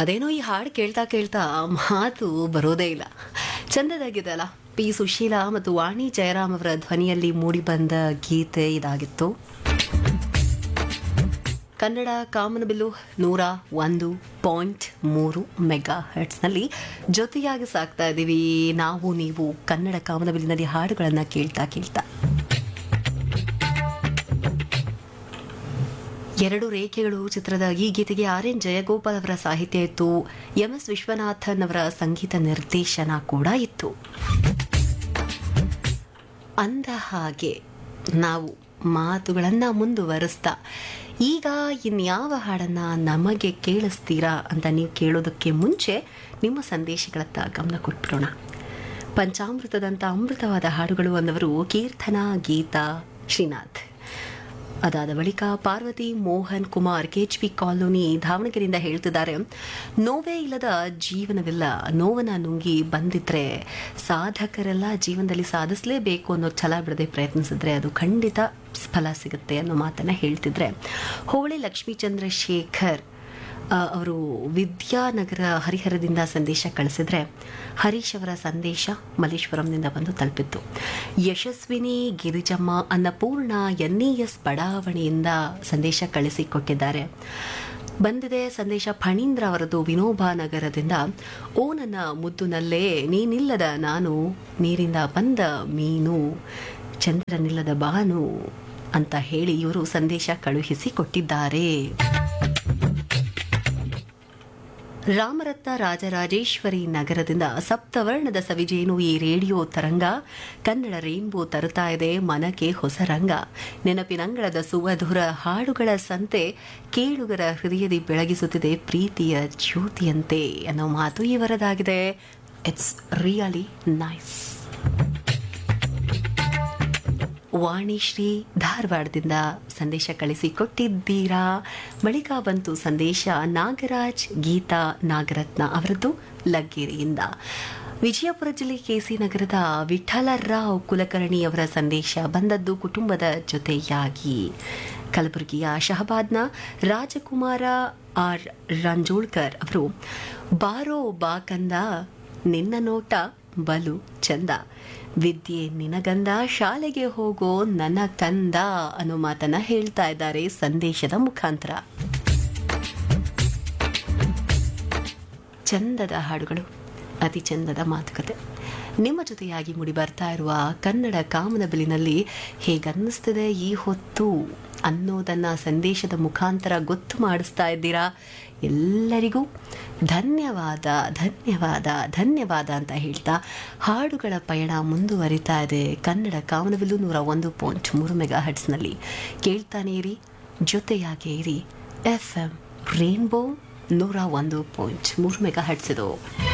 ಅದೇನೋ ಈ ಹಾಡು ಕೇಳ್ತಾ ಕೇಳ್ತಾ ಮಾತು ಬರೋದೇ ಇಲ್ಲ ಚಂದದಾಗಿದೆ ಅಲ್ಲ ಪಿ ಸುಶೀಲಾ ಮತ್ತು ವಾಣಿ ಜಯರಾಮ್ ಅವರ ಧ್ವನಿಯಲ್ಲಿ ಮೂಡಿಬಂದ ಗೀತೆ ಇದಾಗಿತ್ತು ಕನ್ನಡ ಕಾಮನಬಿಲ್ಲು ನೂರ ಒಂದು ಪಾಯಿಂಟ್ ಮೂರು ಮೆಗಾ ಹರ್ಟ್ಸ್ನಲ್ಲಿ ಜೊತೆಯಾಗಿ ಸಾಕ್ತಾ ಇದ್ದೀವಿ ನಾವು ನೀವು ಕನ್ನಡ ಕಾಮನಬಿಲ್ಲಿನಲ್ಲಿ ಹಾಡುಗಳನ್ನು ಕೇಳ್ತಾ ಕೇಳ್ತಾ ಎರಡು ರೇಖೆಗಳು ಚಿತ್ರದ ಈ ಗೀತೆಗೆ ಆರ್ ಎನ್ ಜಯಗೋಪಾಲ್ ಅವರ ಸಾಹಿತ್ಯ ಇತ್ತು ಎಂ ಎಸ್ ವಿಶ್ವನಾಥನ್ ಅವರ ಸಂಗೀತ ನಿರ್ದೇಶನ ಕೂಡ ಇತ್ತು ಅಂದ ಹಾಗೆ ನಾವು ಮಾತುಗಳನ್ನು ಮುಂದುವರಿಸ್ತಾ ಈಗ ಇನ್ಯಾವ ಹಾಡನ್ನು ನಮಗೆ ಕೇಳಿಸ್ತೀರಾ ಅಂತ ನೀವು ಕೇಳೋದಕ್ಕೆ ಮುಂಚೆ ನಿಮ್ಮ ಸಂದೇಶಗಳತ್ತ ಗಮನ ಕೊಟ್ಬಿಡೋಣ ಪಂಚಾಮೃತದಂಥ ಅಮೃತವಾದ ಹಾಡುಗಳು ಅನ್ನವರು ಕೀರ್ತನ ಗೀತಾ ಶ್ರೀನಾಥ್ ಅದಾದ ಬಳಿಕ Parvathi Mohan Kumar H P colony ದಾವಣಗೆರೆಯಿಂದ ಹೇಳ್ತಿದ್ದಾರೆ ನೋವೇ ಇಲ್ಲದ ಜೀವನವಿಲ್ಲ ನೋವನ್ನ ನುಂಗಿ ಬಂದಿದ್ರೆ ಸಾಧಕರೆಲ್ಲ ಜೀವನದಲ್ಲಿ ಸಾಧಿಸಲೇಬೇಕು ಅನ್ನೋ ಛಲ ಬಿಡದೆ ಪ್ರಯತ್ನಿಸಿದ್ರೆ ಅದು ಖಂಡಿತ ಫಲ ಸಿಗುತ್ತೆ ಅನ್ನೋ ಮಾತನ್ನ ಹೇಳ್ತಿದ್ರೆ ಹೋಳಿ ಲಕ್ಷ್ಮೀ ಚಂದ್ರಶೇಖರ್ ಆ, ಅವರು ವಿದ್ಯಾನಗರ ಹರಿಹರದಿಂದ ಸಂದೇಶ ಕಳಿಸಿದ್ರೆ ಹರೀಶ್ ಅವರ ಸಂದೇಶ ಮಲ್ಲೇಶ್ವರಂನಿಂದ ಬಂದು ತಲುಪಿತ್ತು Yashaswini Girijamma Annapurna N E S ಬಡಾವಣೆಯಿಂದ ಸಂದೇಶ ಕಳಿಸಿಕೊಟ್ಟಿದ್ದಾರೆ ಬಂದಿದೆ ಸಂದೇಶ ಫಣೀಂದ್ರ ಅವರದು ವಿನೋಬಾ ನಗರದಿಂದ ಓ ನನ್ನ ಮುದ್ದುನಲ್ಲೇ ನೀನಿಲ್ಲದ ನಾನು ನೀರಿಂದ ಬಂದ ಮೀನು ಚಂದ್ರನಿಲ್ಲದ ಬಾನು ಅಂತ ಹೇಳಿ ಇವರು ಸಂದೇಶ ಕಳುಹಿಸಿ ಕೊಟ್ಟಿದ್ದಾರೆ ರಾಮರತ್ನ ರಾಜರಾಜೇಶ್ವರಿ ನಗರದಿಂದ ಸಪ್ತವರ್ಣದ ಸವಿಜೇನು ಈ ರೇಡಿಯೋ ತರಂಗ ಕನ್ನಡ ರೇನ್ಬೋ ತರುತ್ತಾ ಇದೆ ಮನಕ್ಕೆ ಹೊಸ ರಂಗ ನೆನಪಿನಂಗಳದ ಸುವಧುರ ಹಾಡುಗಳ ಸಂತೆ ಕೇಳುಗರ ಹೃದಯದಿ ಬೆಳಗಿಸುತ್ತಿದೆ ಪ್ರೀತಿಯ ಜ್ಯೋತಿಯಂತೆ ಅನ್ನೋ ಮಾತು ಇವರದಾಗಿದೆ ಇಟ್ಸ್ ರಿಯಲಿ ನೈಸ್ ವಾಣಿಶ್ರೀ ಧಾರವಾಡದಿಂದ ಸಂದೇಶ ಕಳಿಸಿಕೊಟ್ಟಿದ್ದೀರಾ ಬಳಿಕ ಬಂತು ಸಂದೇಶ ನಾಗರಾಜ್ ಗೀತಾ ನಾಗರತ್ನ ಅವರದ್ದು ಲಗ್ಗೆರೆಯಿಂದ ವಿಜಯಪುರ ಜಿಲ್ಲೆ ಕೆಸಿ ನಗರದ ವಿಠಲರಾವ್ ಕುಲಕರ್ಣಿ ಅವರ ಸಂದೇಶ ಬಂದದ್ದು ಕುಟುಂಬದ ಜೊತೆಯಾಗಿ ಕಲಬುರಗಿಯ ಶಹಬಾದ್ನ ರಾಜಕುಮಾರ ಆರ್ ರಂಜೋಳ್ಕರ್ ಅವರು ಬಾರೋ ಬಾಕಂದ ನಿನ್ನ ನೋಟ ಬಲು ಚಂದ ವಿದ್ಯೆ ನಿನಗಂದ ಶಾಲೆಗೆ ಹೋಗೋ ನನ್ನ ಕಂದ ಅನ್ನೋ ಮಾತನ್ನ ಹೇಳ್ತಾ ಇದ್ದಾರೆ ಸಂದೇಶದ ಮುಖಾಂತರ ಚಂದದ ಹಾಡುಗಳು ಅತಿ ಚಂದದ ಮಾತುಕತೆ ನಿಮ್ಮ ಜೊತೆಯಾಗಿ ಮುಡಿ ಬರ್ತಾ ಇರುವ ಕನ್ನಡ ಕಾಮನಬಿಲಿನಲ್ಲಿ ಹೇಗನ್ನಿಸ್ತಿದೆ ಈ ಹೊತ್ತು ಅನ್ನೋದನ್ನ ಸಂದೇಶದ ಮುಖಾಂತರ ಗೊತ್ತು ಮಾಡಿಸ್ತಾ ಇದ್ದೀರಾ ಎಲ್ಲರಿಗೂ ಧನ್ಯವಾದ ಧನ್ಯವಾದ ಧನ್ಯವಾದ ಅಂತ ಹೇಳ್ತಾ ಹಾಡುಗಳ ಪಯಣ ಮುಂದುವರಿತಾ ಇದೆ ಕನ್ನಡ ಕಾಮನಬಿಲ್ಲು ನೂರ ಒಂದು ಪಾಯಿಂಟ್ ಮೂರು ಮೆಗಾ ಹಟ್ಸ್ನಲ್ಲಿ ಕೇಳ್ತಾನೆ ಇರಿ ಜೊತೆಯಾಗೇ ಇರಿ ಎಫ್ ಎಂ ರೇನ್ಬೋ ನೂರ ಒಂದು ಪಾಯಿಂಟ್ ಮೂರು ಮೆಗಾ ಹಟ್ಸ್ ಇದು